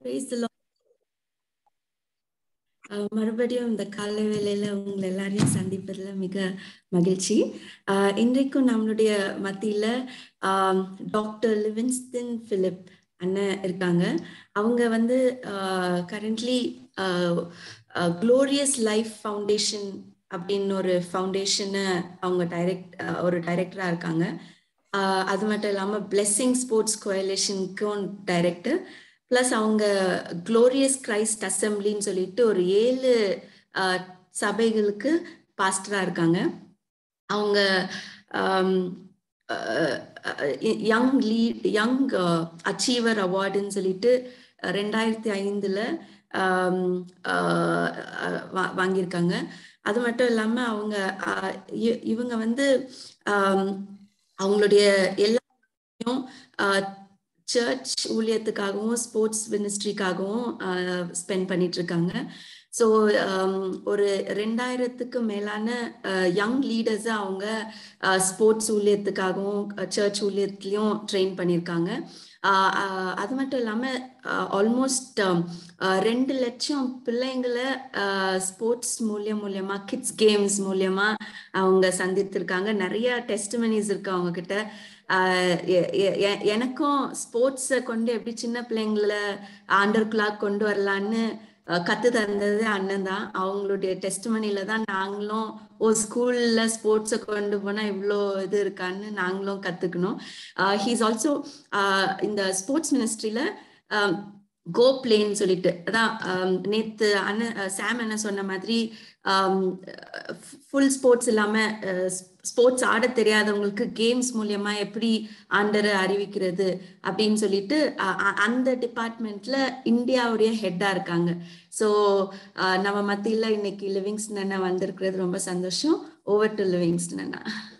Praise the Lord. அஹ் மறுபடியும் இந்த காலை வேளையில உங்களை எல்லாரையும் சந்திப்பதுல மிக மகிழ்ச்சி அஹ் இன்றைக்கும் நம்மளுடைய மத்தியில டாக்டர் லிவின்ஸ்டன் பிலிப் அண்ணன் இருக்காங்க அவங்க வந்து கரண்ட்லி க்ளோரியஸ் லைஃப் ஃபவுண்டேஷன் அப்படின்னு ஒரு ஃபவுண்டேஷனை அவங்க டைரக்ட் ஒரு டைரக்டரா இருக்காங்க ஆஹ் அது மட்டும் இல்லாமல் பிளெஸ்ஸிங் ஸ்போர்ட்ஸ் கோயலேஷனுக்கும் டைரக்டர் ப்ளஸ் அவங்க க்ளோரியஸ் கிரைஸ்ட் அசம்பிளின்னு சொல்லிட்டு ஒரு ஏழு ஆஹ் சபைகளுக்கு பாஸ்டராக இருக்காங்க அவங்க யங் லீட் யங் அச்சீவர் அவார்டுன்னு சொல்லிட்டு ரெண்டாயிரத்தி ஐந்தில் வாங்கியிருக்காங்க அது மட்டும் இல்லாமல் அவங்க ஆஹ் இ- இவங்க வந்து ஆம், அவங்களுடைய எல்லாத்தையும் சர்ச் ஊழியத்துக்காகவும் ஸ்போர்ட்ஸ் மினிஸ்ட்ரிக்காகவும் ஸ்பெண்ட் பண்ணிட்டு இருக்காங்க ஸோ ஒரு ரெண்டாயிரத்துக்கு மேலான யங் லீடர்ஸை அவங்க ஸ்போர்ட்ஸ் ஊழியத்துக்காகவும் சர்ச் ஊழியத்துலேயும் ட்ரெயின் பண்ணியிருக்காங்க ஆஹ் ஆஹ் அது மட்டும் இல்லாமல் ஆல்மோஸ்ட் ரெண்டு லட்சம் பிள்ளைங்களை ஸ்போர்ட்ஸ் மூலியம் மூலியமா கிட்ஸ் கேம்ஸ் மூலியமா அவங்க சந்தித்திருக்காங்க நிறைய டெஸ்டிமனிஸ் இருக்கு அவங்க கிட்ட ஆஹ் எ- எ- எ- எனக்கும் ஸ்போர்ட்ஸை கொண்டு எப்படி சின்ன பிள்ளைங்கள ஆண்டருக்குள்ளா கொண்டு வரலான்னு அஹ் கத்து தந்தது அண்ணன் தான் அவங்களுடைய டெஸ்ட்மனில தான் நாங்களும் ஓ ஸ்கூல்ல ஸ்போர்ட்ஸை கொண்டு போனா இவ்வளோ இது இருக்கான்னு நாங்களும் கத்துக்கணும் ஹீஸ் ஆல்சோ இந்த ஸ்போர்ட்ஸ் மினிஸ்ட்ரியில கோ பிளேன்னு சொல்லிட்டு அதான் ஆம், நேத்து அண்ணன் அஹ் சாம் என்ன சொன்ன மாதிரி ஃபுல் ஸ்போர்ட்ஸ் இல்லாம ஸ்போர்ட்ஸ் ஆட தெரியாதவங்களுக்கு கேம்ஸ் மூலியமா எப்படி ஆண்டரை அறிவிக்கிறது அப்படின்னு சொல்லிட்டு அ- அ- அந்த டிபார்ட்மெண்ட்ல இந்தியாவுடைய ஹெட்டா இருக்காங்க ஸோ நம்ம மத்தியில இன்னைக்கு லிவிங்ஸ்டன் அண்ணா வந்திருக்கிறது ரொம்ப சந்தோஷம் ஓவர் டு லிவிங்ஸ்டன் அண்ணா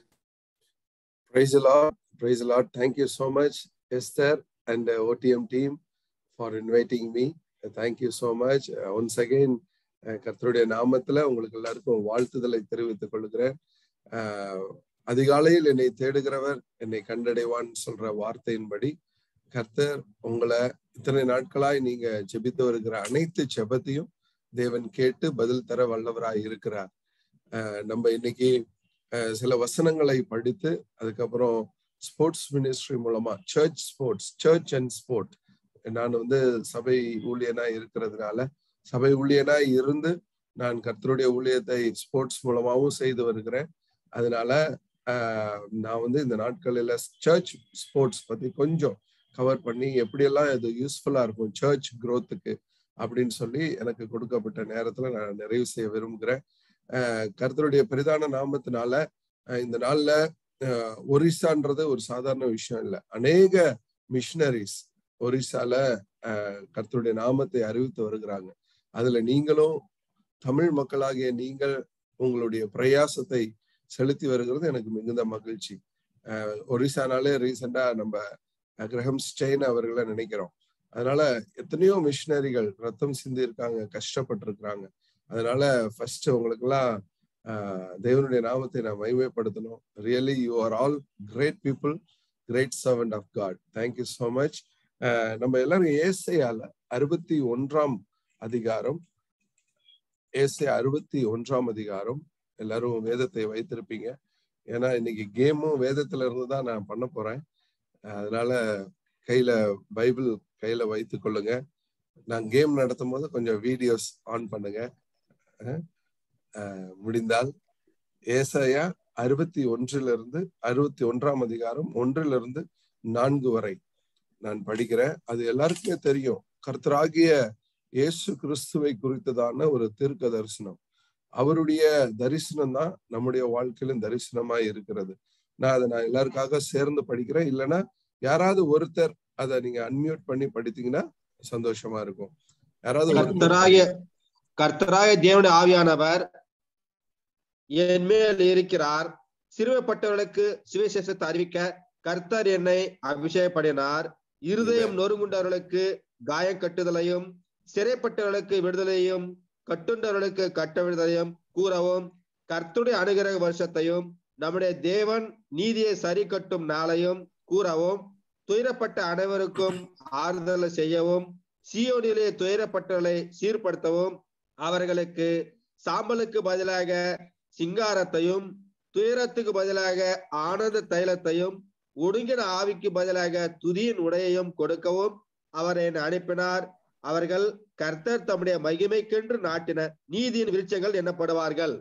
Praise the Lord. Praise the Lord. Thank you so much, Esther and the OTM team, for inviting me. Uh, Thank you so much. Uh, Once again, uh, கர்த்தருடைய நாமத்துல உங்களுக்கு எல்லாருக்கும் வாழ்த்துதலை தெரிவித்துக் கொள்கிறேன் அஹ், அதிகாலையில் என்னை தேடுகிறவர் என்னை கண்டடைவான் சொல்ற வார்த்தையின்படி கர்த்தர் உங்களை இத்தனை நாட்களாய் நீங்க ஜெபித்து வருகிற அனைத்து ஜெபத்தையும் தேவன் கேட்டு பதில் தர வல்லவராய் இருக்கிறார் அஹ், நம்ம இன்னைக்கு அஹ் சில வசனங்களை படித்து அதுக்கப்புறம் ஸ்போர்ட்ஸ் மினிஸ்ட்ரி மூலமா church sports church and sport நான் வந்து சபை ஊழியனா இருக்கிறதுனால சபை ஊழியனா இருந்து நான் கர்த்தருடைய ஊழியத்தை ஸ்போர்ட்ஸ் மூலமாவும் செய்து வருகிறேன் அதனால ஆஹ், நான் வந்து இந்த நாட்களில் சர்ச் ஸ்போர்ட்ஸ் பத்தி கொஞ்சம் கவர் பண்ணி எப்படியெல்லாம் இது யூஸ்ஃபுல்லா இருக்கும் சர்ச் growth-க்கு அப்படின்னு சொல்லி எனக்கு கொடுக்கப்பட்ட நேரத்துல நான் நிறைவு செய்ய விரும்புகிறேன் ஆஹ் கர்த்தருடைய பெரிதான நாமத்தினால ஆஹ் இந்த நாள்ல ஆஹ் ஒரிசான்றது ஒரு சாதாரண விஷயம் இல்லை அநேக மிஷனரிஸ் ஒரிசால ஆஹ் கர்த்தருடைய நாமத்தை அறிவித்து வருகிறாங்க அதுல நீங்களும் தமிழ் மக்களாகிய நீங்கள் உங்களுடைய பிரயாசத்தை செலுத்தி வருகிறது எனக்கு மிகுந்த மகிழ்ச்சி ஆஹ் ஒரிசானாலே ரீசெண்டா நம்ம கிரகம் ஸ்டெயின் அவர்களை நினைக்கிறோம் அதனால எத்தனையோ மிஷினரிகள் ரத்தம் சிந்தி இருக்காங்க கஷ்டப்பட்டு இருக்கிறாங்க அதனால ஃபர்ஸ்ட் உங்களுக்கெல்லாம் ஆஹ் தேவனுடைய நாமத்தை நான் மகிமைப்படுத்தணும் really you are all great people great servant of God thank you so much நம்ம எல்லாரும் ஏசையால அறுபத்தி ஒன்றாம் அதிகாரம் ஏசை அறுபத்தி ஒன்றாம் அதிகாரம் எல்லாரும் வேதத்தை வைத்திருப்பீங்க ஏன்னா இன்னைக்கு கேமும் வேதத்துல இருந்து தான் நான் பண்ண போறேன் அதனால கையில பைபிள் கையில வைத்துக் கொள்ளுங்க நான் கேம் நடத்தும் போது கொஞ்சம் வீடியோஸ் ஆன் பண்ணுங்க அஹ் அஹ் முடிந்தால் ஏசாயா அறுபத்தி ஒன்றிலிருந்து அறுபத்தி ஒன்றாம் அதிகாரம் ஒன்றிலிருந்து நான்கு வரை நான் படிக்கிறேன் அது எல்லாருக்குமே தெரியும் கர்த்தராகிய இயேசு கிறிஸ்துவை குறித்ததான ஒரு தீர்க்க தரிசனம் அவருடைய தரிசனம் தான் நம்முடைய வாழ்க்கையிலும் தரிசனமா இருக்கிறது நான் அதை நான் எல்லாருக்காக சேர்ந்து படிக்கிறேன் இல்லைன்னா யாராவது ஒருத்தர் அதை நீங்க அன்மியூட் பண்ணி படித்தீங்கன்னா சந்தோஷமா இருக்கும் யாராவது ஒருத்தர் கர்த்தராகிய கர்த்தராகிய தேவனுடைய ஆவியானவர் என் மேல் இருக்கிறார் சிறுமைப்பட்டவர்களுக்கு சுவிசேஷத்தை அறிவிக்க கர்த்தர் என்னை அபிஷேகப்படினார் இருதயம் நொறுங்குண்டவர்களுக்கு காயம் கட்டுதலையும் சிறைப்பட்டவர்களுக்கு விடுதலையும் கட்டுண்டவர்களுக்கு கட்ட விடுதலையும் கூறவும் கர்த்தருடைய அனுகிரக வருஷத்தையும் நம்முடைய தேவன் நீதியை சரி கட்டும் நாளையும் கூறவும் துயரப்பட்ட அனைவருக்கும் ஆறுதல் செய்யவும் சியோனிலே துயரப்பட்டவர்களை சீர்படுத்தவும் அவர்களுக்கு சாம்பலுக்கு பதிலாக சிங்காரத்தையும் துயரத்துக்கு பதிலாக ஆனந்த தைலத்தையும் ஒடுங்கின ஆவிக்கு பதிலாக துதியின் உடையையும் கொடுக்கவும் அவர் என்னை அனுப்பினார் அவர்கள் கர்த்தர் தம்முடைய மகிமைக்கென்று நாட்டின நீதியின் விருட்சங்கள் எண்ணப்படுவார்கள்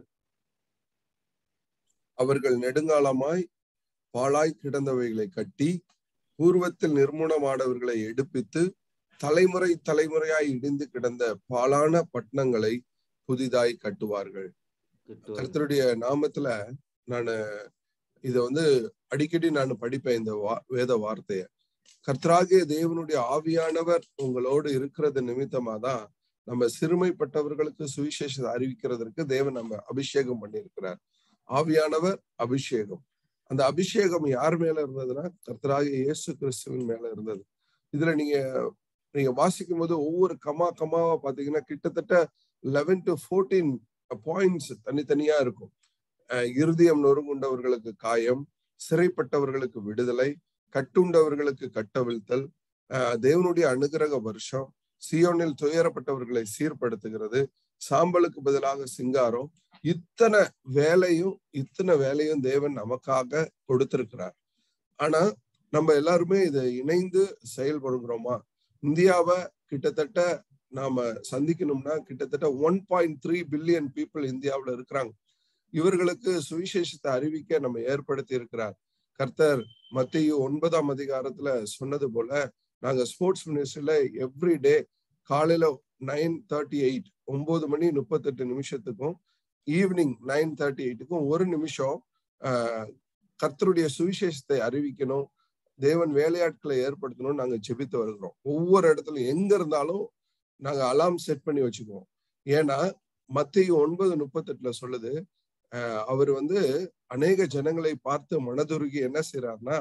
அவர்கள் நெடுங்காலமாய் பாழாய் கிடந்தவைகளை கட்டி பூர்வத்தில் நிர்மூலமானவர்களை எடுப்பித்து தலைமுறை தலைமுறையாய் இடிந்து கிடந்த பாழான பட்டணங்களை புதிதாய் கட்டுவார்கள் கர்த்தருடைய நாமத்துல நான் இத வந்து அடிக்கடி நான் படிப்பேன் இந்த வா வேத வார்த்தைய கர்த்தராகிய தேவனுடைய ஆவியானவர் உங்களோடு இருக்கிறது நிமித்தமா தான் நம்ம சிறுமைப்பட்டவர்களுக்கு சுவிசேஷத்தை அறிவிக்கிறதற்கு தேவன் நம்ம அபிஷேகம் பண்ணியிருக்கிறார் ஆவியானவர் அபிஷேகம் அந்த அபிஷேகம் யார் மேல இருந்ததுன்னா கர்த்தராகிய இயேசு கிறிஸ்துவின் மேல இருந்தது இதுல நீங்க நீங்க வாசிக்கும் போது ஒவ்வொரு கமா கமாவா பாத்தீங்கன்னா கிட்டத்தட்ட லெவன் டு ஃபோர்டீன் பாயிண்ட்ஸ் தனித்தனியா இருக்கும் இருதயம் நொறுங்குண்டவர்களுக்கு காயம் சிறைப்பட்டவர்களுக்கு விடுதலை கட்டுண்டவர்களுக்கு கட்டவிழ்த்தல் தேவனுடைய அனுகிரக வருஷம் சியோனில் துயரப்பட்டவர்களை சீர்படுத்துகிறது சாம்பலுக்கு பதிலாக சிங்காரம் இத்தனை வேலையும் இத்தனை வேலையும் தேவன் நமக்காக கொடுத்திருக்கிறார் ஆனா நம்ம எல்லாருமே இதை இணைந்து செயல்படுகிறோமா இந்தியாவை கிட்டத்தட்ட நாம சந்திக்கணும்னா கிட்டத்தட்ட one point three billion people இந்தியாவில் இருக்கிறாங்க இவர்களுக்கு சுவிசேஷத்தை அறிவிக்க நம்ம ஏற்படுத்தி இருக்கிறார் கர்த்தர் மத்திய ஒன்பதாம் அதிகாரத்துல சொன்னது போல நாங்க ஸ்போர்ட்ஸ் மினிஸ்ட்ரியில எவ்ரி டே காலையில நைன் தேர்ட்டி எயிட் ஒன்பது மணி முப்பத்தெட்டு நிமிஷத்துக்கும் ஈவினிங் நைன் தேர்ட்டி எயிட்டுக்கும் ஒரு நிமிஷம் கர்த்தருடைய சுவிசேஷத்தை அறிவிக்கணும் தேவன் வேலையாட்களை ஏற்படுத்தணும்னு நாங்க ஜெபித்து வருகிறோம் ஒவ்வொரு இடத்துலயும் எங்க இருந்தாலும் நாங்க அலாம் செட் பண்ணி வச்சுக்குவோம் ஏன்னா மத்திய ஒன்பது முப்பத்தெட்டுல சொல்லுது அவர் வந்து அநேக ஜனங்களை பார்த்து மனதுருகி என்ன செய்யறாருன்னா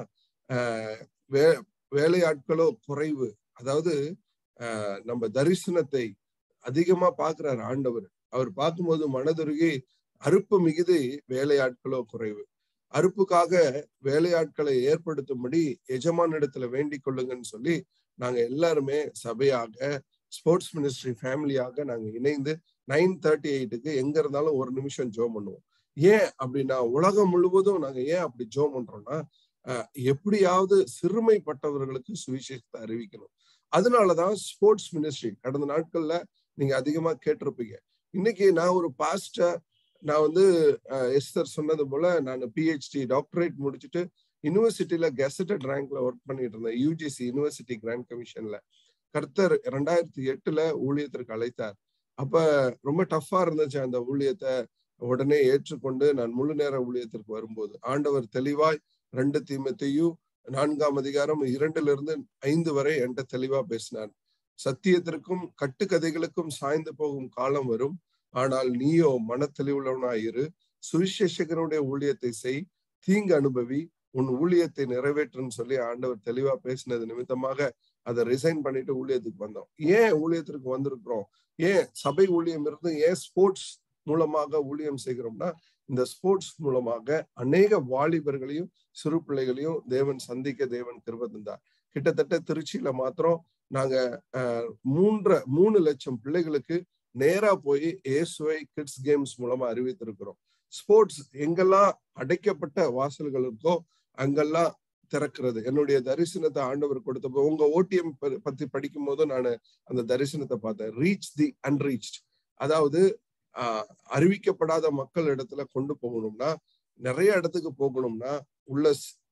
வே வேலையாட்களோ குறைவு அதாவது நம்ம தரிசனத்தை அதிகமா பாக்குறாரு ஆண்டவர் அவர் பார்க்கும்போது மனதுருகி அறுப்பு மிகுதி வேலையாட்களோ குறைவு அறுப்புக்காக வேலையாட்களை ஏற்படுத்தும்படி எஜமான இடத்துல வேண்டிக் கொள்ளுங்கன்னு சொல்லி நாங்க எல்லாருமே சபையாக ஸ்போர்ட்ஸ் மினிஸ்ட்ரி ஃபேமிலியாக நாங்க இணைந்து நைன் தேர்ட்டி எயிட்டுக்கு எங்க இருந்தாலும் ஒரு நிமிஷம் ஜோம் பண்ணுவோம் ஏன் அப்படின்னா உலகம் முழுவதும் நாங்க ஏன் அப்படி ஜோம் பண்றோம்னா எப்படியாவது சிறுமைப்பட்டவர்களுக்கு சுவிசேஷத்தை அறிவிக்கணும் அதனாலதான் ஸ்போர்ட்ஸ் மினிஸ்ட்ரி கடந்த நாட்கள்ல நீங்க அதிகமா கேட்டிருப்பீங்க இன்னைக்கு நான் ஒரு பாஸ்டர் நான் வந்து எஸ்தர் சொன்னது போல நான் பிஹெச்டி டாக்டரேட் முடிச்சுட்டு யூனிவர்சிட்டியில கெசட்டட் ரேங்க்ல ஒர்க் பண்ணிட்டு இருந்தேன் யூஜிசி யூனிவர்சிட்டி கிராண்ட் கமிஷன்ல கர்த்தர் ரெண்டாயிரத்தி எட்டுல ஊழியத்திற்கு அழைத்தார் அப்ப ரொம்ப டஃபா இருந்துச்சு அந்த ஊழியத்தை உடனே ஏற்றுக்கொண்டு நான் முழு நேர ஊழியத்திற்கு வரும்போது ஆண்டவர் தெளிவாய் ரெண்டு தீமத்தையும் நான்காம் அதிகாரம் இரண்டுல இருந்து ஐந்து வரை என்கிட்ட தெளிவா பேசினார் சத்தியத்திற்கும் கட்டுக்கதைகளுக்கும் சாய்ந்து போகும் காலம் வரும் ஆனால் நீயோ மன தெளிவுள்ளவனாயிரு சுவிசேஷகனுடைய ஊழியத்தை செய் தீங்கு அனுபவி உன் ஊழியத்தை நிறைவேற்றுன்னு சொல்லி ஆண்டவர் தெளிவா பேசினது நிமித்தமாக அதை ரிசைன் பண்ணிட்டு ஊழியத்துக்கு வந்தோம் ஏன் ஊழியத்திற்கு வந்திருக்கிறோம் ஏன் சபை ஊழியம் இருந்து ஏன் ஸ்போர்ட்ஸ் மூலமாக ஊழியம் செய்கிறோம்னா இந்த ஸ்போர்ட்ஸ் மூலமாக அநேக வாலிபர்களையும் சிறு பிள்ளைகளையும் தேவன் சந்திக்க தேவன் கிருப தந்தார் கிட்டத்தட்ட திருச்சியில மாத்திரம் நாங்க மூன்ற மூணு லட்சம் பிள்ளைகளுக்கு நேரா போய் ஏசுவை கிட்ஸ் கேம்ஸ் மூலமா அறிவித்திருக்கிறோம் ஸ்போர்ட்ஸ் எங்கெல்லாம் அடைக்கப்பட்ட வாசல்கள் இருக்கோ அங்கெல்லாம் திறக்கிறது என்னுடைய தரிசனத்தை ஆண்டவர் கொடுத்த உங்க ஓடிஎம் பத்தி படிக்கும் போது நான் அந்த தரிசனத்தை பார்த்தேன் ரீச் தி அன்ரீச் அதாவது ஆஹ் அறிவிக்கப்படாத மக்கள் இடத்துல கொண்டு போகணும்னா நிறைய இடத்துக்கு போகணும்னா உள்ள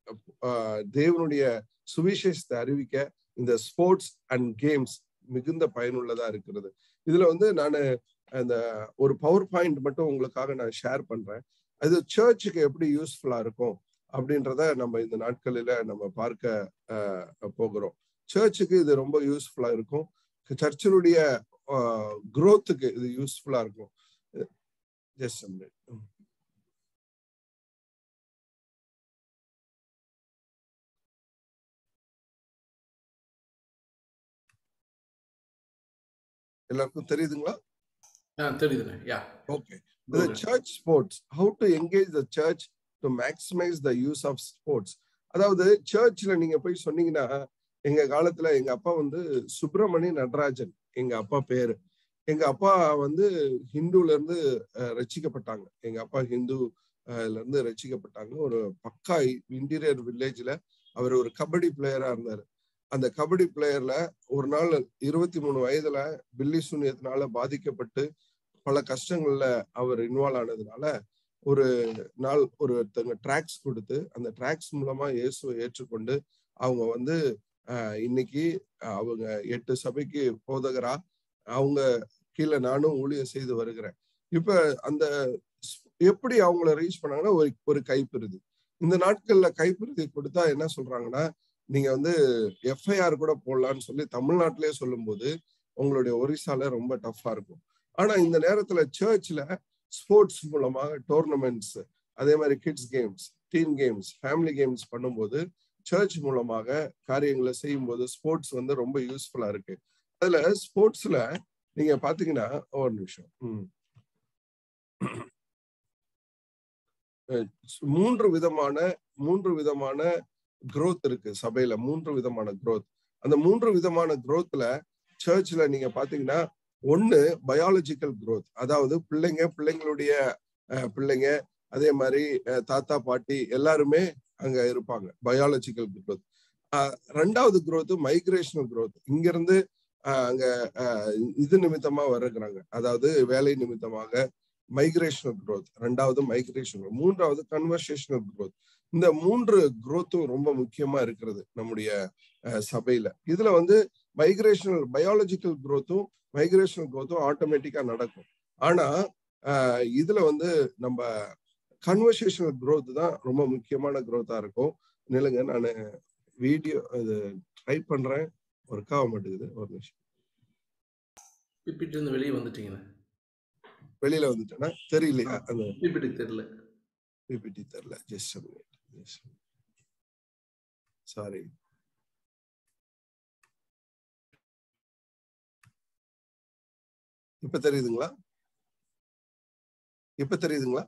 தேவனுடைய சுவிசேஷத்தை அறிவிக்க இந்த ஸ்போர்ட்ஸ் அண்ட் கேம்ஸ் மிகுந்த பயனுள்ளதா இருக்கிறது இதுல வந்து நான் அந்த ஒரு பவர் பாயிண்ட் மட்டும் உங்களுக்காக நான் ஷேர் பண்றேன் அது சர்ச்சுக்கு எப்படி யூஸ்ஃபுல்லா இருக்கும் அப்படின்றத நம்ம இந்த நாட்களில நம்ம பார்க்க போகிறோம் சர்ச்சுக்கு இது ரொம்ப யூஸ்ஃபுல்லா இருக்கும் சர்ச்சினுடைய குரோத்துக்கு இது யூஸ்ஃபுல்லா இருக்கும் ஜஸ்ட் எல்லாருக்கும் தெரியுதுங்களா தெரியுதுண்ணே yeah okay the church sports how to engage the church to maximize the use of sports அதாவது சர்ச்ல நீங்க போய் சொன்னீங்கன்னா எங்க காலத்துல எங்க அப்பா வந்து சுப்பிரமணி நடராஜன் எங்க அப்பா பேரு எங்க அப்பா வந்து ஹிந்துல இருந்து அஹ், ரட்சிக்கப்பட்டாங்க எங்க அப்பா ஹிந்து அஹ், ல இருந்து ரட்சிக்கப்பட்டாங்க ஒரு பக்கா இன்டீரியர் வில்லேஜ்ல அவர் ஒரு கபடி பிளேயரா இருந்தாரு அந்த கபடி பிளேயர்ல ஒரு நாள் இருபத்தி மூணு வயதுல பில்லி சூனியத்தினால பாதிக்கப்பட்டு பல கஷ்டங்கள்ல அவர் இன்வால்வ் ஆனதுனால ஒரு நாள் ஒருத்தங்க ட்ராக்ஸ் கொடுத்து அந்த ட்ராக்ஸ் மூலமா இயேசுவை ஏற்றுக்கொண்டு அவங்க வந்து ஆஹ், இன்னைக்கு ஆஹ், அவங்க எட்டு சபைக்கு போதகரா அவங்க கீழே நானும் ஊழியம் செய்து வருகிறேன் இப்ப அந்த ஸ்- எப்படி அவங்கள ரீச் பண்ணாங்கன்னா ஒரு ஒரு கைப்பிருதி இந்த நாட்கள்ல கைப்பிருதி கொடுத்தா என்ன சொல்றாங்கன்னா நீங்க வந்து எஃப்ஐஆர் கூட போடலாம்னு சொல்லி தமிழ்நாட்டிலே சொல்லும்போது உங்களுடைய ஒரிசால ரொம்ப டஃப்பா இருக்கும் ஆனா இந்த நேரத்துல சர்ச்ல ஸ்போர்ட்ஸ் மூலமாக டோர்னமெண்ட்ஸ் அதே மாதிரி kids games team games family games பண்ணும்போது சர்ச் மூலமாக காரியங்களை செய்யும்போது ஸ்போர்ட்ஸ் வந்து ரொம்ப யூஸ்ஃபுல்லா இருக்கு அதுல ஸ்போர்ட்ஸ்ல நீங்க பாத்தீங்கன்னா ஒரு நிமிஷம் ம். அஹ் மூன்று விதமான மூன்று விதமான growth இருக்கு சபையில மூன்று விதமான growth அந்த மூன்று விதமான growthல சர்ச்ல நீங்க பாத்தீங்கன்னா ஒண்ணு பயாலஜிக்கல் growth அதாவது பிள்ளைங்க பிள்ளைங்களுடைய அஹ், பிள்ளைங்க அதே மாதிரி அஹ், தாத்தா பாட்டி எல்லாருமே அங்க இருப்பாங்க பயாலஜிக்கல் growth அஹ், ரெண்டாவது growth மைக்ரேஷனல் growth இங்க இருந்து அஹ், அங்க அஹ், இது நிமித்தமா வருகிறாங்க அதாவது வேலை நிமித்தமாக மைக்ரேஷனல் growth ரெண்டாவது மைக்ரேஷனல் மூன்றாவது கன்வர்சேஷனல் growth இந்த மூன்று growthம் ரொம்ப முக்கியமா இருக்கிறது நம்முடைய அஹ், சபையில இதுல வந்து மைக்ரேஷனல் பயாலஜிக்கல் growthம் மைக்ரேஷனல் growthம் ஆட்டோமேட்டிக்கா நடக்கும் ஆனா அஹ், இதுல வந்து நம்ம கன்வர்சேஷனல் growth தான் ரொம்ப முக்கியமான growth-ஆ இருக்கும் நிலுங்க நான் வீடியோ இது டைப் பண்றேன் ஒர்க் ஆக மாட்டேங்குது ஒரு நிமிஷம் பிபிடி இருந்து வெளியே வந்துட்டீங்கண்ணே வெளியில வந்துட்டேன்னா தெரியலையா அந்த பிபிடி தெரியல பிபிடி தெரியல ஜஸ்ட் சாரி இப்ப தெரியுதுங்களா இப்ப தெரியுதுங்களா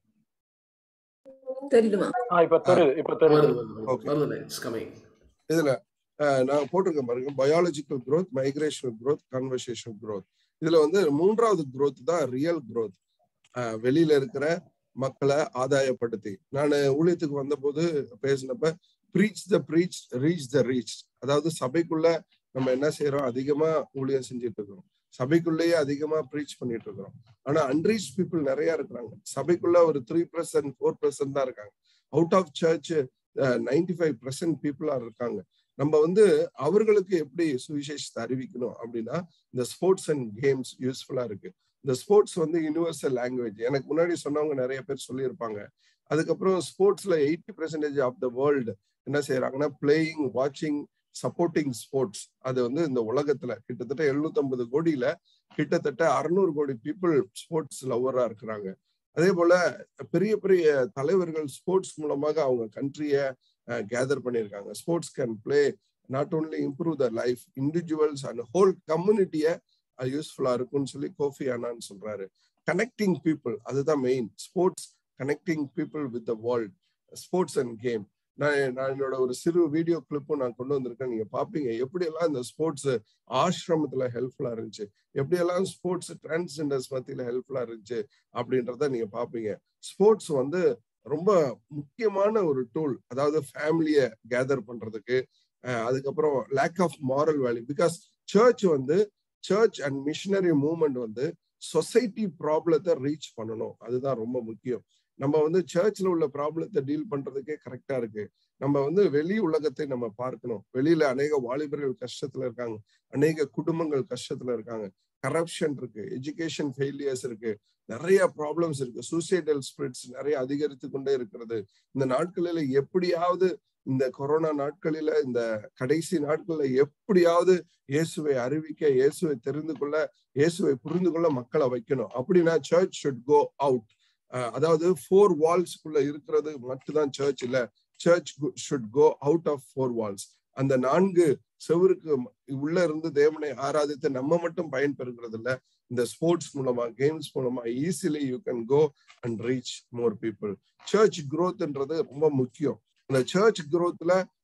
தெரியுதுமா ஆ இப்ப தெரியுது இப்ப தெரியுது வருது வருது Okay. வருதுண்ணே இட்ஸ் கமிங் இதுல அஹ், நான் போட்டிருக்கேன் பாருங்க biological growth migrational growth conversation growth இதுல வந்து மூன்றாவது growth தான் ரியல் growth அஹ், வெளியில இருக்கிற மக்களை ஆதாயப்படுத்தி நான் ஊழியத்துக்கு வந்தபோது பேசினப்ப preach the preach reach the reach அதாவது சபைக்குள்ள நம்ம என்ன செய்யறோம் அதிகமா ஊழியம் செஞ்சுட்டு இருக்கிறோம் சபைக்குள்ளேயே அதிகமா ப்ரீச் பண்ணிட்டு இருக்கிறோம் ஆனா அன்ரீச் பீப்புள் நிறைய இருக்கிறாங்க சபைக்குள்ள ஒரு த்ரீ பர்சன்ட் ஃபோர் பர்சன்ட் தான் இருக்காங்க out of church ninety five percent பீப்புளா இருக்காங்க நம்ம வந்து அவர்களுக்கு எப்படி சுவிசேஷத்தை அறிவிக்கணும் அப்படின்னா இந்த ஸ்போர்ட்ஸ் அண்ட் கேம்ஸ் யூஸ்ஃபுல்லா இருக்கு இந்த ஸ்போர்ட்ஸ் வந்து யூனிவர்சல் லாங்குவேஜ் எனக்கு முன்னாடி சொன்னவங்க நிறைய பேர் சொல்லியிருப்பாங்க அதுக்கப்புறம் ஸ்போர்ட்ஸ்ல eighty percentage of the world என்ன செய்யறாங்கன்னா பிளேயிங் வாட்சிங் சப்போர்ட்டிங் ஸ்போர்ட்ஸ் அது வந்து இந்த உலகத்துல கிட்டத்தட்ட 750 கோடியில கிட்டத்தட்ட அறுநூறு கோடி பீப்புள் ஸ்போர்ட்ஸ் லவ்வரா இருக்கிறாங்க அதே போல பெரிய பெரிய தலைவர்கள் ஸ்போர்ட்ஸ் மூலமாக அவங்க கண்ட்ரிய கேதர் பண்ணியிருக்காங்க sports can play not only improve the life individuals and whole கம்யூனிட்டிய யூஸ்ஃபுல்லா இருக்கும்னு சொல்லி கோஃபி அண்ணான்னு சொல்றாரு கனெக்டிங் பீப்புள் அதுதான் main sports connecting people with the world sports and game நான் நான் என்னோட ஒரு சிறு வீடியோ கிளிப்பும் நான் கொண்டு வந்திருக்கேன் நீங்க பாப்பீங்க எப்படியெல்லாம் இந்த ஸ்போர்ட்ஸ் ஆசிரமத்துல ஹெல்ப்ஃபுல்லா இருந்துச்சு எப்படியெல்லாம் ஸ்போர்ட்ஸ் டிரான்ஸ்ஜெண்டர்ஸ் மத்தியில ஹெல்ப்ஃபுல்லா இருந்துச்சு அப்படின்றத நீங்க பாப்பீங்க ஸ்போர்ட்ஸ் வந்து ரொம்ப முக்கியமான ஒரு டூல் அதாவது ஃபேமிலிய கேதர் பண்றதுக்கு அஹ் அதுக்கப்புறம் lack of moral value because church வந்து சர்ச் அண்ட் மிஷினரி மூவ்மெண்ட் வந்து சொசைட்டி ப்ராப்ளத்தை ரீச் பண்ணணும் அதுதான் ரொம்ப முக்கியம் நம்ம வந்து சர்ச்ல உள்ள ப்ராப்ளத்தை டீல் பண்றதுக்கே கரெக்டா இருக்கு நம்ம வந்து வெளி உலகத்தை நம்ம பார்க்கணும் வெளியில அநேக வாலிபர்கள் கஷ்டத்துல இருக்காங்க அநேக குடும்பங்கள் கஷ்டத்துல இருக்காங்க கரப்ஷன் இருக்கு எஜுகேஷன் ஃபெயிலியர்ஸ் இருக்கு நிறைய ப்ராப்ளம்ஸ் இருக்கு சூசைடல் ஸ்பிரிட்ஸ் நிறைய அதிகரித்து கொண்டே இருக்கிறது இந்த நாட்களில எப்படியாவது இந்த கொரோனா நாட்களில இந்த கடைசி நாட்கள்ல எப்படியாவது இயேசுவை அறிவிக்க இயேசுவை தெரிந்து கொள்ள இயேசுவை புரிந்து கொள்ள மக்களை வைக்கணும் அப்படின்னா சர்ச் ஷுட் கோ அவுட் அதாவது ஃபோர் வால்ஸ்க்குள்ள இருக்கிறது மட்டும்தான் சர்ச் இல்ல church should go out of four walls அந்த நான்கு செவருக்கு உள்ள இருந்து தேவனை ஆராதித்து நம்ம மட்டும் பயன்பெறுகிறது இல்ல இந்த ஸ்போர்ட்ஸ் மூலமா கேம்ஸ் மூலமா easily you can go and reach more people church குரோத்ன்றது ரொம்ப முக்கியம் அந்த சர்ச் குரோத்ல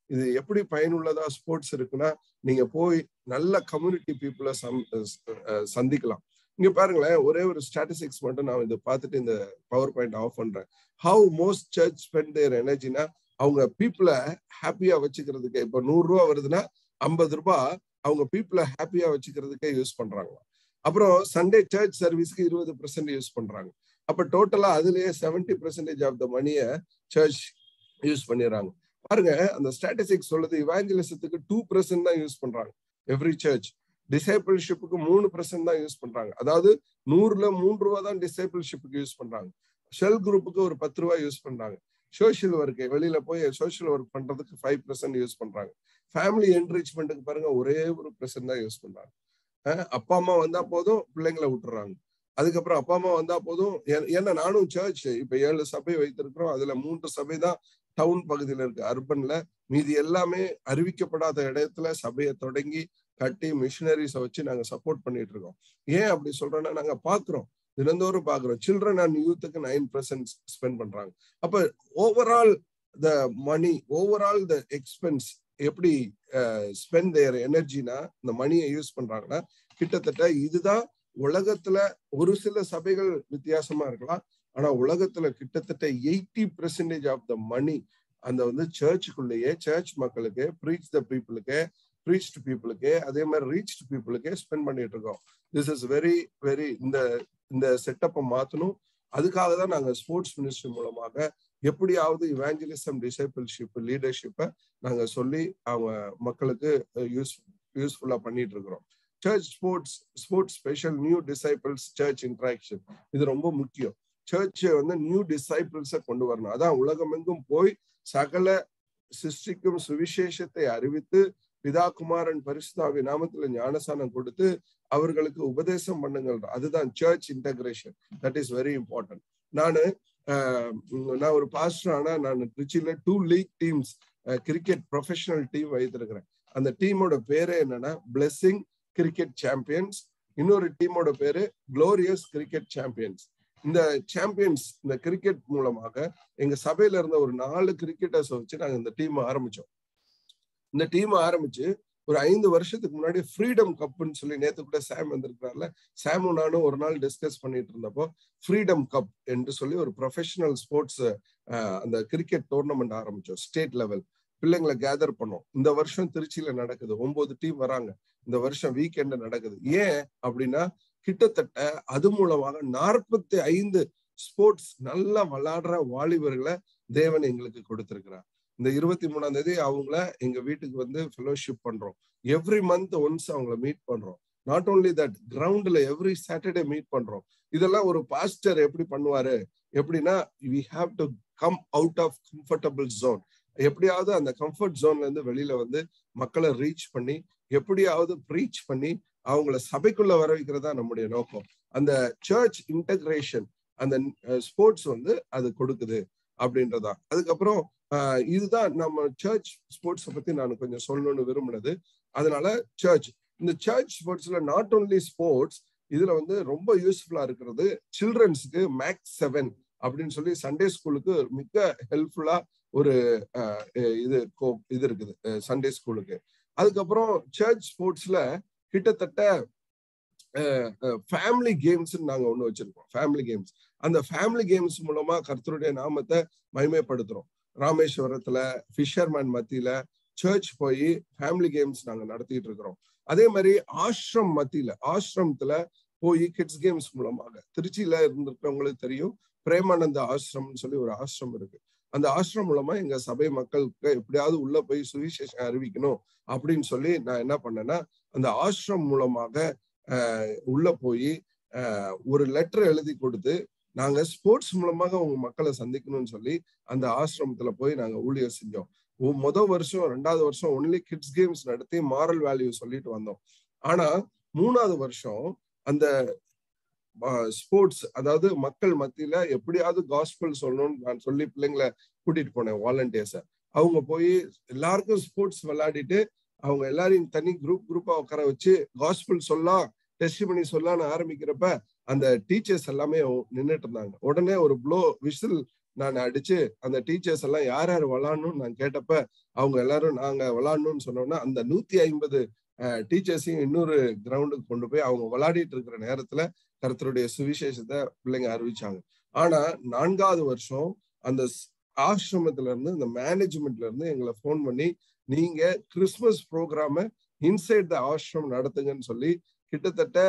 இது எப்படி பயனுள்ளதா ஸ்போர்ட்ஸ் இருக்குன்னா நீங்க போய் நல்ல கம்யூனிட்டி பீப்புளை சந்திக்கலாம் இங்க பாருங்களேன் ஒரே ஒரு ஸ்டாட்டிஸ்டிக்ஸ் மட்டும் நான் இதை பார்த்துட்டு இந்த பவர் பாயிண்ட் ஆஃப் பண்றேன் how most church spend their எனர்ஜினா அவங்க பீப்புளை ஹாப்பியா வச்சுக்கிறதுக்கு இப்ப நூறு ரூபா வருதுன்னா ஐம்பது ரூபாய் அவங்க பீப்புளை ஹாப்பியா வச்சுக்கிறதுக்கே யூஸ் பண்றாங்க அப்புறம் சண்டே சர்ச் சர்வீஸ்க்கு இருபது பெர்சென்ட் யூஸ் பண்றாங்க அப்ப டோட்டலா அதுலயே செவன்டி பெர்சன்டேஜ் ஆஃப் த மணியை சர்ச் யூஸ் பண்ணிடுறாங்க பாருங்க அந்த ஸ்டாட்டிஸ்டிக்ஸ் சொல்லுது இவாஞ்சலிசத்துக்கு டூ பெர்சென்ட் தான் யூஸ் பண்றாங்க எவ்ரி சர்ச் டிசைபிள்ஷிப்புக்கு மூணு பெர்சென்ட் தான் யூஸ் பண்றாங்க அதாவது நூறுல மூன்று ரூபா தான் டிசைபிள்ஷிப்புக்கு யூஸ் பண்றாங்க ஷெல் குரூப்புக்கு ஒரு பத்து ரூபாய் யூஸ் பண்றாங்க சோஷியல் ஒர்க் வெளியில போய் சோஷியல் ஒர்க் பண்றதுக்கு ஃபைவ் பெர்சென்ட் யூஸ் பண்றாங்க ஃபேமிலி என்ரிச்மெண்ட்டுக்கு பாருங்க ஒரே ஒரு பெர்சென்ட் தான் யூஸ் பண்றாங்க அப்பா அம்மா வந்தா போதும் பிள்ளைங்களை விட்டுறாங்க அதுக்கப்புறம் அப்பா அம்மா வந்தா போதும் ஏன்னா நானும் சர்ச் இப்ப ஏழு சபை வைத்திருக்கிறோம் அதுல மூன்று சபை தான் டவுன் பகுதியில இருக்கு அர்பன்ல மீதி எல்லாமே அறிவிக்கப்படாத இடத்துல சபையை தொடங்கி கட்டி மிஷினரிஸை வச்சு நாங்க சப்போர்ட் பண்ணிட்டு இருக்கோம் ஏன் அப்படி சொல்றோம்னா நாங்க பாக்குறோம் தினந்தோறும் பாக்குறோம் சில்ட்ரன் அண்ட் யூத்துக்கு நைன் பர்சன்ட் ஸ்பெண்ட் பண்றாங்க அப்ப overall the money overall the expense எப்படி ஸ்பெண்ட் தேர் எனர்ஜினா இந்த மணியை யூஸ் பண்றாங்கன்னா கிட்டத்தட்ட இதுதான் உலகத்துல ஒரு சில சபைகள் வித்தியாசமா இருக்கலாம் ஆனா உலகத்துல கிட்டத்தட்ட eighty percentage of the money அந்த வந்து சர்ச்சுக்குள்ளேயே சர்ச் மக்களுக்கு ப்ரீச் த பீப்புளுக்கு ப்ரீச் பீப்புளுக்கு அதே மாதிரி ரீச் பீப்புளுக்கே ஸ்பெண்ட் பண்ணிட்டு இருக்கோம் திஸ் இஸ் வெரி வெரி இந்த இந்த செட்டப்பை மாத்தணும் அதுக்காக தான் நாங்க ஸ்போர்ட்ஸ் மினிஸ்ட்ரி மூலமாக எப்படியாவது இவாஞ்சலிசம் டிசைபிள்ஷிப் லீடர்ஷிப்பை நாங்க சொல்லி அவங்க மக்களுக்கு யூஸ் யூஸ்ஃபுல்லா பண்ணிட்டு இருக்கிறோம் church sports sports special new disciples church interaction இது ரொம்ப முக்கியம் சர்ச் வந்து நியூ டிசைபிள்ஸை கொண்டு வரணும் அதான் உலகமெங்கும் போய் சகல சிருஷ்டிக்கும் சுவிசேஷத்தை அறிவித்து பிதா குமாரன் பரிசுதாவி நாமத்துல ஞானசானம் கொடுத்து அவர்களுக்கு உபதேசம் பண்ணுங்கள் அதுதான் church integration that is very important நானு நான் ஒரு பாஸ்டர் ஆனா நான் திருச்சியில two league teams cricket professional team வைத்திருக்கிறேன் அந்த டீமோட பேரு என்னன்னா பிளெஸிங் கிரிக்கெட் சாம்பியன்ஸ் இன்னொரு டீமோட பேரு குளோரியஸ் கிரிக்கெட் சாம்பியன்ஸ் இந்த சாம்பியன்ஸ் இந்த கிரிக்கெட் மூலமாக எங்க சபையில இருந்த ஒரு நாலு கிரிக்கெட்டர்ஸ் வச்சு நாங்க இந்த டீம் ஆரம்பிச்சோம் இந்த டீம் ஆரம்பிச்சு ஒரு ஐந்து வருஷத்துக்கு முன்னாடி ஃப்ரீடம் கப்னு சொல்லி நேத்து கூட சாம் வந்திருக்கிறார்ல சாமும் நானும் ஒரு நாள் டிஸ்கஸ் பண்ணிட்டு இருந்தப்போ ஃப்ரீடம் கப் என்று சொல்லி ஒரு ப்ரொஃபஷனல் ஸ்போர்ட்ஸ் அந்த கிரிக்கெட் டோர்னமெண்ட் ஆரம்பிச்சோம் ஸ்டேட் லெவல் பிள்ளைங்களை கேதர் பண்ணோம் இந்த வருஷம் திருச்சியில நடக்குது ஒன்பது டீம் வராங்க இந்த வருஷம் வீக்கெண்ட் நடக்குது ஏன் அப்படின்னா கிட்டத்தட்ட அது மூலமாக நாற்பத்தி ஐந்து ஸ்போர்ட்ஸ் நல்லா விளையாடுற வாலிபர்களை தேவன் எங்களுக்கு கொடுத்திருக்கிறார் இந்த இருபத்தி மூணாம் தேதி அவங்கள எங்க வீட்டுக்கு வந்து ஃபெலோஷிப் பண்றோம் எவ்ரி மந்த் ஒன்ஸ் அவங்கள மீட் பண்றோம் நாட் ஓன்லி தட் கிரவுண்ட்ல எவ்ரி சாட்டர்டே மீட் பண்றோம் இதெல்லாம் ஒரு பாஸ்டர் எப்படி பண்ணுவாரு எப்படின்னா we have to come out of comfortable zone எப்படியாவது அந்த கம்ஃபர்ட் ஜோன்ல இருந்து வெளியில வந்து மக்களை ரீச் பண்ணி எப்படியாவது ப்ரீச் பண்ணி அவங்கள சபைக்குள்ள வர வைக்கிறதா நம்முடைய நோக்கம் அந்த சர்ச் இன்டகிரேஷன் அந்த ஸ்போர்ட்ஸ் வந்து அது கொடுக்குது அப்படின்றதா அதுக்கப்புறம் இதுதான் நம்ம சர்ச் ஸ்போர்ட்ஸை பத்தி நான் கொஞ்சம் சொல்லணும்னு விரும்பினது அதனால சர்ச் இந்த சர்ச் ஸ்போர்ட்ஸ்ல நாட் ஓன்லி ஸ்போர்ட்ஸ் இதுல வந்து ரொம்ப யூஸ்ஃபுல்லா இருக்கிறது சில்ட்ரன்ஸுக்கு மேக்ஸ் செவன் அப்படின்னு சொல்லி சண்டே ஸ்கூலுக்கு மிக ஹெல்ப்ஃபுல்லா ஒரு இது இது இருக்குது சண்டே ஸ்கூலுக்கு அதுக்கப்புறம் சர்ச் ஸ்போர்ட்ஸ்ல கிட்டத்தட்ட ஃபேமிலி கேம்ஸ் நாங்க ஒண்ணு வச்சிருக்கோம் ஃபேமிலி கேம்ஸ் அந்த ஃபேமிலி கேம்ஸ் மூலமா கர்த்தருடைய நாமத்தை மகிமைப்படுத்துறோம் ராமேஸ்வரத்துல ஃபிஷர்மேன் மத்தியில சர்ச் போய் ஃபேமிலி கேம்ஸ் நாங்க நடத்திட்டு இருக்கிறோம் அதே மாதிரி ஆஷ்ரம் மத்தியில ஆசிரமத்துல போய் கிட்ஸ் கேம்ஸ் மூலமாக திருச்சியில இருந்திருக்கிறவங்களுக்கு தெரியும் பிரேமானந்த ஆசிரம்னு சொல்லி ஒரு ஆசிரம் இருக்கு அந்த ஆசிரம் மூலமா எங்க சபை மக்களுக்கு எப்படியாவது உள்ள போய் சுவிசேஷம் அறிவிக்கணும் அப்படின்னு சொல்லி நான் என்ன பண்ணேன்னா அந்த ஆசிரம் மூலமாக உள்ள போய் ஒரு லெட்டர் எழுதி கொடுத்து நாங்க ஸ்போர்ட்ஸ் மூலமாக உங்க மக்களை சந்திக்கணும்னு சொல்லி அந்த ஆசிரமத்துல போய் நாங்க ஊழியர் செஞ்சோம் முதல் வருஷம் ரெண்டாவது வருஷம் ஒன்லி கிட்ஸ் கேம்ஸ் நடத்தி மாரல் வேல்யூ சொல்லிட்டு வந்தோம் ஆனா மூணாவது வருஷம் அந்த ஸ்போர்ட்ஸ் அதாவது மக்கள் மத்தியில எப்படியாவது காஸ்பல் சொல்லணும்னு நான் சொல்லி பிள்ளைங்களை கூட்டிட்டு போனேன் வாலண்டியர்ஸ அவங்க போய் எல்லாருக்கும் ஸ்போர்ட்ஸ் விளையாடிட்டு அவங்க எல்லாரையும் தனி குரூப் குரூப்பா உட்கார வச்சு காஸ்பிள் சொல்லலாம் டெஸ்ட் பண்ணி சொல்லலாம்னு ஆரம்பிக்கிறப்ப அந்த டீச்சர்ஸ் எல்லாமே நின்றுட்டு இருந்தாங்க உடனே ஒரு ப்ளோ விசில் நான் அடிச்சு அந்த டீச்சர்ஸ் எல்லாம் யார் யார் விளாடணும்னு நான் கேட்டப்ப அவங்க எல்லாரும் நாங்க விளாடணும்னு சொன்னோம்னா அந்த நூத்தி ஐம்பது டீச்சர்ஸையும் இன்னொரு கிரவுண்டுக்கு கொண்டு போய் அவங்க விளையாடிட்டு இருக்கிற நேரத்துல கருத்தருடைய சுவிசேஷத்தை பிள்ளைங்க அறிவிச்சாங்க ஆனா நான்காவது வருஷம் அந்த ஆசிரமத்துல இருந்து இந்த மேனேஜ்மெண்ட்ல இருந்து எங்களை ஃபோன் பண்ணி நீங்க கிறிஸ்துமஸ் ப்ரோக்ராம இன்சைட் த ஆசிரம் நடத்துங்கன்னு சொல்லி கிட்டத்தட்ட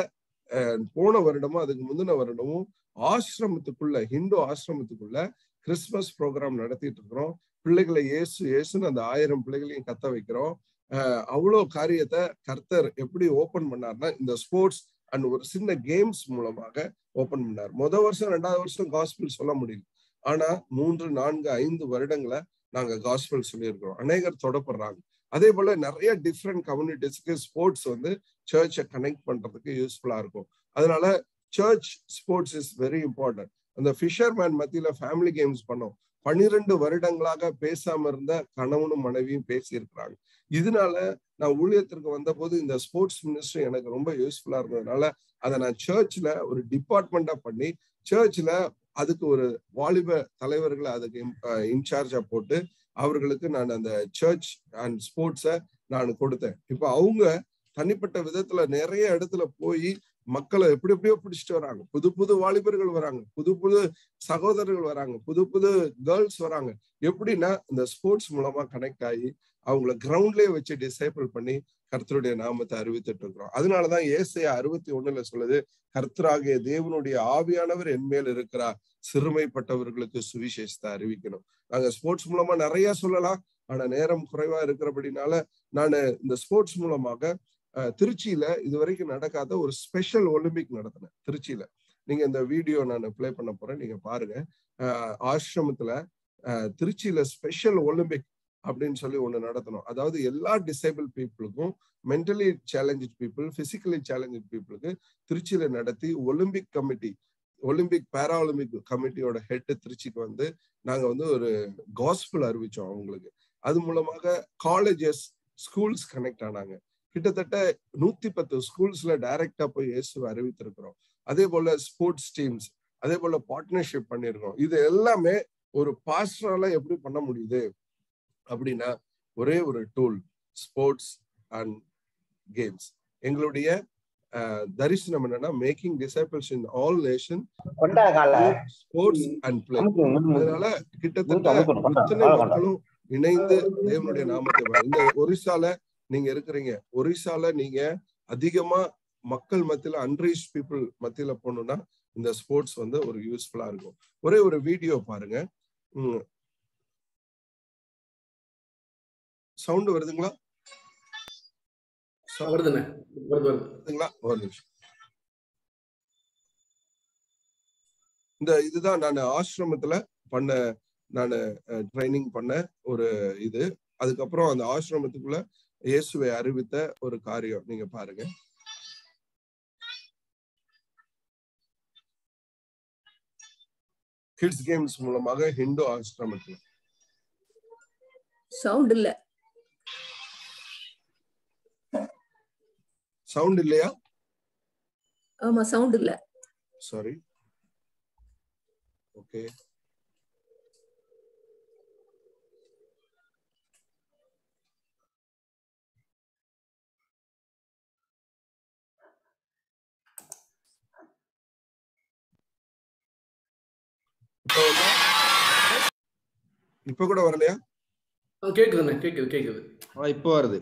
போன வருடமும் அதுக்கு முந்தின வருடமும் ஆசிரமத்துக்குள்ள ஹிந்து ஆசிரமத்துக்குள்ள கிறிஸ்துமஸ் ப்ரோக்ராம் நடத்திட்டு இருக்கிறோம் பிள்ளைகளை ஏசு ஏசுன்னு அந்த ஆயிரம் பிள்ளைகளையும் கத்த வைக்கிறோம் அவ்வளோ காரியத்தை கர்த்தர் எப்படி ஓபன் பண்ணார்னா இந்த ஸ்போர்ட்ஸ் அண்ட் ஒரு சின்ன கேம்ஸ் மூலமாக ஓபன் பண்ணார் முத வருஷம் ரெண்டாவது வருஷம் காஸ்பிள் சொல்ல முடியல ஆனா மூன்று நான்கு ஐந்து வருடங்களை நாங்க காஸ்பிள் சொல்லியிருக்கிறோம் அநேகர் தொடப்படுறாங்க அதே போல நிறைய டிஃப்ரெண்ட் கம்யூனிட்டிஸ்க்கு ஸ்போர்ட்ஸ் வந்து சர்ச்சை கனெக்ட் பண்றதுக்கு யூஸ்ஃபுல்லா இருக்கும் அதனால church sports is very important அந்த ஃபிஷர்மேன் மத்தியில ஃபேமிலி கேம்ஸ் பண்ணோம் பன்னிரெண்டு வருடங்களாக பேசாம இருந்த கணவனும் மனைவியும் பேசி இருக்கிறாங்க இதனால நான் ஊழியத்திற்கு வந்த போது இந்த ஸ்போர்ட்ஸ் மினிஸ்ட்ரி எனக்கு ரொம்ப யூஸ்ஃபுல்லா இருந்ததுனால அதை நான் சர்ச்ல ஒரு டிபார்ட்மெண்டா பண்ணி சர்ச்ல அதுக்கு ஒரு வாலிப தலைவர்களை அதுக்கு இன்சார்ஜா போட்டு அவர்களுக்கு நான் அந்த சர்ச் அண்ட் ஸ்போர்ட்ஸை நான் கொடுத்தேன் இப்போ அவங்க தனிப்பட்ட விதத்துல நிறைய இடத்துல போய் மக்களை எப்படி எப்படியோ பிடிச்சிட்டு வராங்க புது புது வாலிபர்கள் வராங்க புது புது சகோதரர்கள் வராங்க புது புது கேர்ள்ஸ் வராங்க எப்படின்னா இந்த ஸ்போர்ட்ஸ் மூலமா கனெக்ட் ஆகி அவங்கள கிரவுண்ட்லயே வச்சு டிசைபிள் பண்ணி கர்த்தருடைய நாமத்தை அறிவித்துட்டு இருக்கிறோம் அதனாலதான் ஏசையா அறுபத்தி ஒண்ணுல சொல்லுது கர்த்தராகிய தேவனுடைய ஆவியானவர் என்மேல் இருக்கிறார் சிறுமைப்பட்டவர்களுக்கு சுவிசேஷத்தை அறிவிக்கணும் நாங்க ஸ்போர்ட்ஸ் மூலமா நிறைய சொல்லலாம் ஆனா நேரம் குறைவா இருக்கிறபடினால நான் இந்த ஸ்போர்ட்ஸ் மூலமாக திருச்சியில இது வரைக்கும் நடக்காத ஒரு ஸ்பெஷல் ஒலிம்பிக் நடத்தினேன் திருச்சியில நீங்க இந்த வீடியோ நான் பிளே பண்ண போறேன் நீங்க பாருங்க ஆசிரமத்துல திருச்சியில ஸ்பெஷல் ஒலிம்பிக் அப்படின்னு சொல்லி ஒண்ணு நடத்தணும் அதாவது எல்லா டிசேபிள் பீப்புளுக்கும் mentally challenge people physically challenge பீப்புளுக்கு திருச்சியில நடத்தி ஒலிம்பிக் கமிட்டி ஒலிம்பிக் பேரா ஒலிம்பிக் கமிட்டியோட ஹெட் திருச்சிக்கு வந்து நாங்க வந்து ஒரு காஸ்பிள் அறிவிச்சோம் அவங்களுக்கு அது மூலமாக காலேஜஸ் ஸ்கூல்ஸ் கனெக்ட் ஆனாங்க கிட்டத்தட்ட நூத்தி பத்து ஸ்கூல்ஸ்ல டைரக்டா போய் இயேசுவை அறிவித்திருக்கிறோம் அதே போல ஸ்போர்ட்ஸ் டீம்ஸ் அதே போல பார்ட்னர்ஷிப் பண்ணிருக்கோம் இது எல்லாமே ஒரு பாஸ்டரால எப்படி பண்ண முடியுது அப்படின்னா ஒரே ஒரு டூல் ஸ்போர்ட்ஸ் அண்ட் கேம்ஸ் எங்களுடைய தரிசனம் என்னன்னா making disciples in all nation sports and play அதனால கிட்டத்தட்ட அத்தனை மக்களும் இணைந்து தேவனுடைய நாமத்தை இந்த ஒரிசால நீங்க இருக்கிறீங்க ஒரிசால நீங்க அதிகமா மக்கள் மத்தியில அன்ரீச் பீப்புள் மத்தியில போகணும்னா இந்த ஸ்போர்ட்ஸ் வந்து ஒரு யூஸ்ஃபுல்லா இருக்கும் ஒரே ஒரு வீடியோ பாருங்க சவுண்ட் வருதுங்களா வருதுண்ணே வருது வருது வருதுங்களா ஒரு நிமிஷம் இந்த இதுதான் நான் ஆசிரமத்துல பண்ண நான் ட்ரைனிங் பண்ண ஒரு இது அதுக்கப்புறம் அந்த ஆசிரமத்துக்குள்ள இயேசுவை அறிவித்த ஒரு காரியம் நீங்க பாருங்க கிட்ஸ் கேம்ஸ் மூலமாக ஹிந்து ஆசிரமத்துல சவுண்ட் இல்ல சவுண்ட் இல்லையா ஆமா சவுண்ட் இல்ல சாரி ஓகே இப்ப கூட வரலையா கேக்குதுண்ணே கேக்குது கேக்குது இப்போ வருது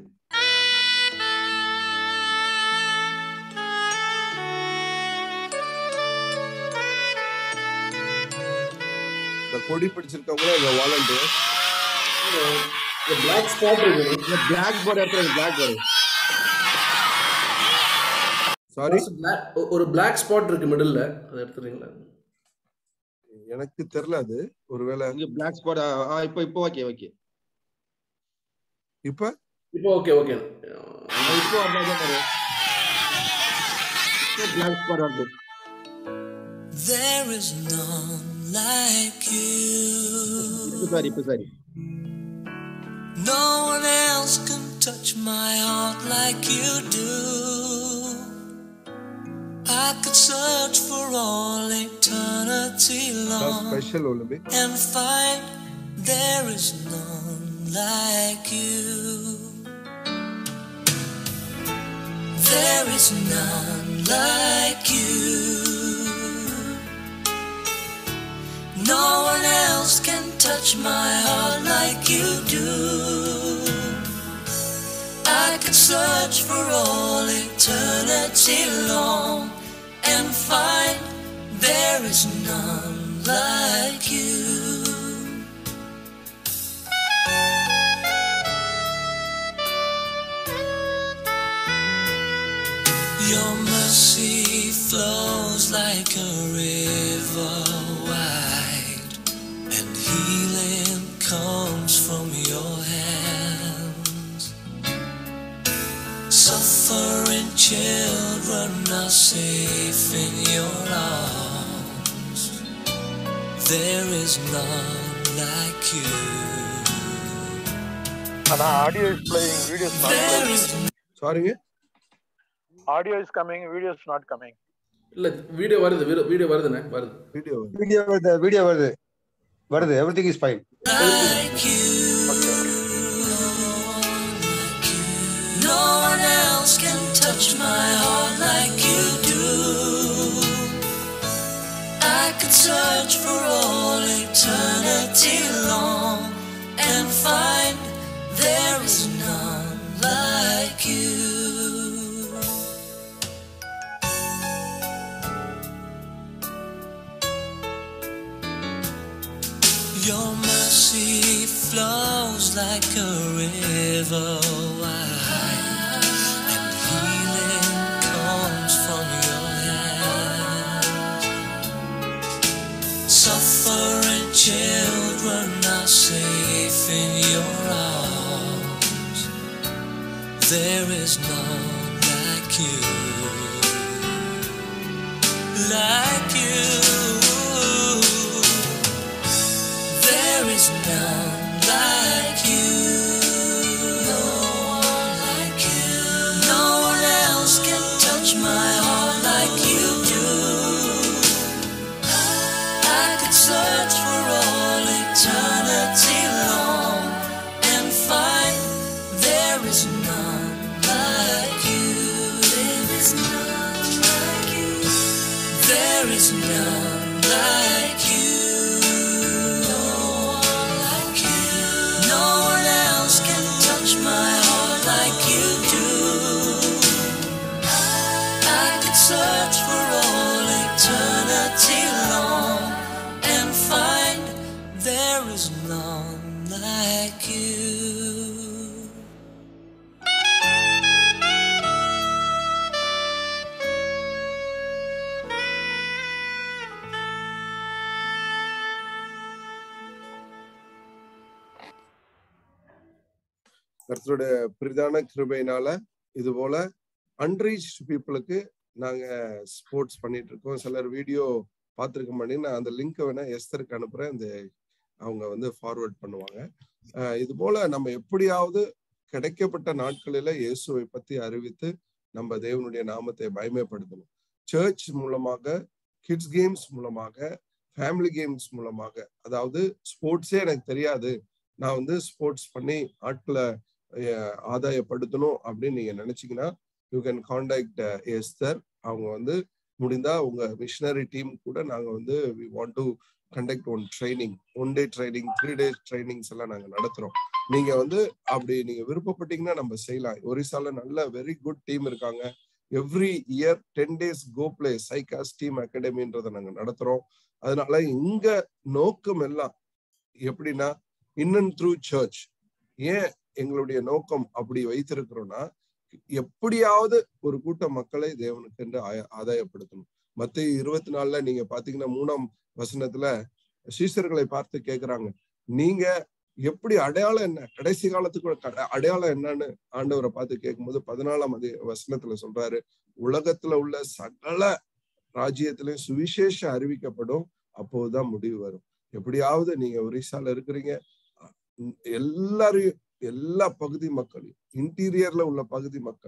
இந்த கொடி பிடிச்சிருக்கவங்க இந்த வாலண்டியர் பிளாக் ஸ்பாட் இருக்கு இந்த பிளாக் போர்டு இடத்துல பிளாக் போர்டு சாரி ஒரு பிளாக் ஸ்பாட் இருக்கு மிடில்ல அதை எடுத்துறீங்களா எனக்கு தெரியல அது ஒருவேளை இங்க பிளாக் ஸ்பாட் இப்போ இப்போ ஓகே ஓகே இப்ப இப்போ ஓகே ஓகே இப்போ வந்தா பிளாக் ஸ்பாட் வருது There is none like இப்போ you. சரி இப்போ சரி No one else can touch my heart like you do. I could search for all eternity long special Olympic and find there is none like you. There is none like you. No one else can touch my heart like you do. I could search for all eternity long and find there is none like you. Your mercy flows like a river wide, and healing comes from your hands. Suffering children are safe in your arms. There is none like you. Ana, audio is playing, video is not There playing. is சாரிங்க Audio is coming, video is not coming. இல்ல video வருது video வருதுண்ணே வருது video video வருது video வருது வருது everything is fine like you. No one else can touch my heart like you do. I could search for all eternity long and find there is none like you. Your mercy flows like a river wide, and healing comes from your hand. Suffering children are safe in your arms. There is none like you, like you. There is none like you. No one like you. No one else can touch my heart like you do. I could search for all eternity long and find there is none like you. There is none like you. There is none like you. No one like you. No one else can touch my heart like you do. I could search for all eternity long and find there is none like you. கர்த்தருடைய பிரதான கிருபையினால இது போல unreach பீப்புளுக்கு நாங்க sports பண்ணிட்டு இருக்கோம் சிலர் வீடியோ பார்த்துருக்க மாட்டேங்க நான் அந்த லிங்க் வேணா எஸ்தருக்கு அனுப்புறேன் அந்த அவங்க வந்து ஃபார்வர்ட் பண்ணுவாங்க அஹ் இது போல நம்ம எப்படியாவது கிடைக்கப்பட்ட நாட்களில இயேசுவை பத்தி அறிவித்து நம்ம தேவனுடைய நாமத்தை பயமைப்படுத்தணும் சர்ச் மூலமாக கிட்ஸ் கேம்ஸ் மூலமாக ஃபேமிலி கேம்ஸ் மூலமாக அதாவது ஸ்போர்ட்ஸே எனக்கு தெரியாது நான் வந்து ஸ்போர்ட்ஸ் பண்ணி ஆட்களை அஹ், ஆதாயப்படுத்தணும் அப்படின்னு நீங்க நினைச்சீங்கன்னா யூ கேன் காண்டாக்ட் எஸ்தர் அவங்க வந்து முடிந்தா உங்க மிஷினரி டீம் கூட நாங்க வந்து we want to conduct one training one day training three days trainings எல்லாம் நாங்க நடத்துறோம் நீங்க வந்து அப்படி நீங்க விருப்பப்பட்டீங்கன்னா நம்ம செய்யலாம் ஒரிசால நல்ல வெரி குட் டீம் இருக்காங்க every year ten days go play சைகாஸ் டீம் அகாடமின்றதை நாங்க நடத்துறோம் அதனால இங்க நோக்கம் எல்லாம் எப்படின்னா இன் அண்ட் த்ரூ சர்ச் ஏன் எங்களுடைய நோக்கம் அப்படி வைத்திருக்கிறோம்னா எப்படியாவது ஒரு கூட்ட மக்களை தேவனுக்கு என்று ஆய- ஆதாயப்படுத்தணும் மத்திய இருபத்தி நாலுல நீங்க பாத்தீங்கன்னா மூணாம் வசனத்துல சீசர்களை பார்த்து கேக்குறாங்க நீங்க எப்படி அடையாளம் என்ன கடைசி காலத்துக்கு கட- அடையாளம் என்னன்னு ஆண்டவரை பார்த்து கேட்கும்போது பதினாலாம் அதி வசனத்துல சொல்றாரு உலகத்துல உள்ள சகல ராஜ்யத்திலையும் சுவிசேஷம் அறிவிக்கப்படும் அப்போதுதான் முடிவு வரும் எப்படியாவது நீங்க ஒரிசால இருக்கிறீங்க உம் எல்லாரையும் எல்லா பகுதி மக்களையும் இன்டீரியர்ல உள்ள பகுதி மக்கள்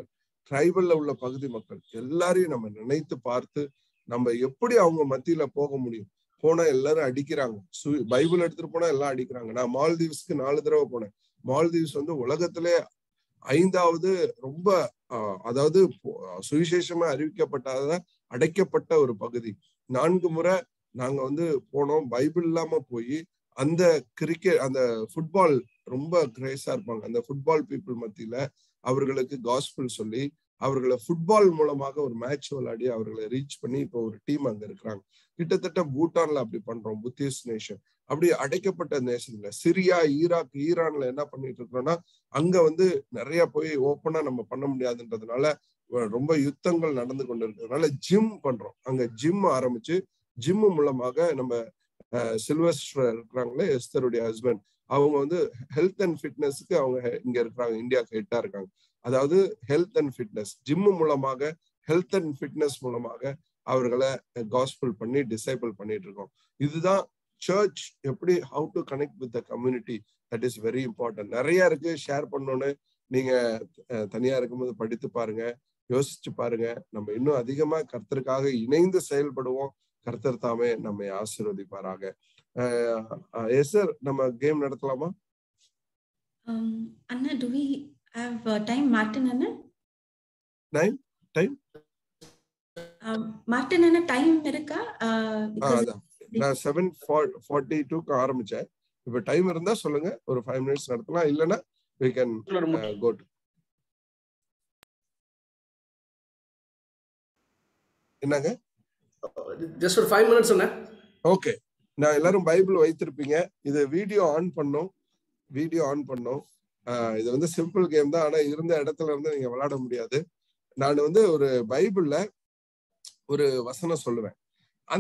ட்ரைபல்ல உள்ள பகுதி மக்கள் எல்லாரையும் நம்ம நினைத்து பார்த்து நம்ம எப்படி அவங்க மத்தியில போக முடியும் போனா எல்லாரும் அடிக்கிறாங்க சு- பைபிள் எடுத்துட்டு போனா எல்லாம் அடிக்கிறாங்க நான் மால்தீவ்ஸ்க்கு நாலு தடவை போனேன் மால்தீவ்ஸ் வந்து உலகத்திலே ஐந்தாவது ரொம்ப ஆஹ், அதாவது பொ- சுவிசேஷமா அறிவிக்கப்பட்டாத அடைக்கப்பட்ட ஒரு பகுதி நான்கு முறை நாங்க வந்து போனோம் பைபிள் இல்லாம போய் அந்த கிரிக்கெட் அந்த ஃபுட்பால் ரொம்ப கிரேஸா இருப்பாங்க அந்த ஃபுட்பால் பீப்புள் மத்தியில அவர்களுக்கு காஸ்பிள் சொல்லி அவர்களை ஃபுட்பால் மூலமாக ஒரு மேட்ச் விளையாடி அவர்களை ரீச் பண்ணி இப்போ ஒரு டீம் அங்க இருக்கிறாங்க கிட்டத்தட்ட பூட்டான்ல அப்படி பண்றோம் புத்திஸ்ட் நேஷன் அப்படி அடைக்கப்பட்ட நேஷன்ல சிரியா ஈராக் ஈரான்ல என்ன பண்ணிட்டு இருக்கிறோம்னா அங்க வந்து நிறைய போய் ஓப்பனா நம்ம பண்ண முடியாதுன்றதுனால அஹ் ரொம்ப யுத்தங்கள் நடந்து கொண்டு இருக்கிறதுனால ஜிம் பண்றோம் அங்க ஜிம் ஆரம்பிச்சு ஜிம் மூலமாக நம்ம சில்வஸ்டர் இருக்கிறாங்களே எஸ்தருடைய ஹஸ்பண்ட் அவங்க வந்து ஹெல்த் அண்ட் ஃபிட்னஸ்க்கு அவங்க he- இங்க இருக்கிறாங்க இந்தியாவுக்கு ஹெட்டா இருக்காங்க அதாவது ஹெல்த் அண்ட் ஃபிட்னஸ் ஜிம் மூலமாக ஹெல்த் அண்ட் ஃபிட்னஸ் மூலமாக அவர்களை காஸ்பிள் பண்ணி டிசைபிள் பண்ணிட்டு இருக்கோம் இதுதான் சர்ச் எப்படி how to connect with the community that is very important நிறைய இருக்கு ஷேர் பண்ணோன்னு நீங்க அஹ், தனியா இருக்கும்போது படித்து பாருங்க யோசிச்சு பாருங்க நம்ம இன்னும் அதிகமா கர்த்தருக்காக இணைந்து செயல்படுவோம் கர்த்தர் தாமே நம்மை ஆசீர்வதிப்பாராக எஸ் சார் நம்ம கேம் நடத்தலாமா Um, Anna, do we have uh, time, Martin Anna? Time? Time? Um, Martin Anna, time இருக்கா? Uh, ஆ, because அதான் நான் செவன் ஃபார்ட்டி டூக்கு ஆரம்பிச்சேன் இப்ப டைம் இருந்தா சொல்லுங்க ஒரு ஃபைவ் மினிட்ஸ் நடத்தலாம் இல்லைன்னா we can uh, go to என்னங்க ஜஸ்ட் ஒரு ஃபைவ் மினிட்ஸ் என்ன ஓகே நான் எல்லாரும் பைபிள் வைத்திருப்பீங்க இது வீடியோ ஆன் பண்ணோம் வீடியோ ஆன் பண்ணோம் ஆஹ் இது வந்து சிம்பிள் கேம் தான் ஆனா இருந்த இடத்துல இருந்து நீங்க விளையாட முடியாது நான் வந்து ஒரு பைபிள்ல ஒரு வசனம் சொல்லுவேன்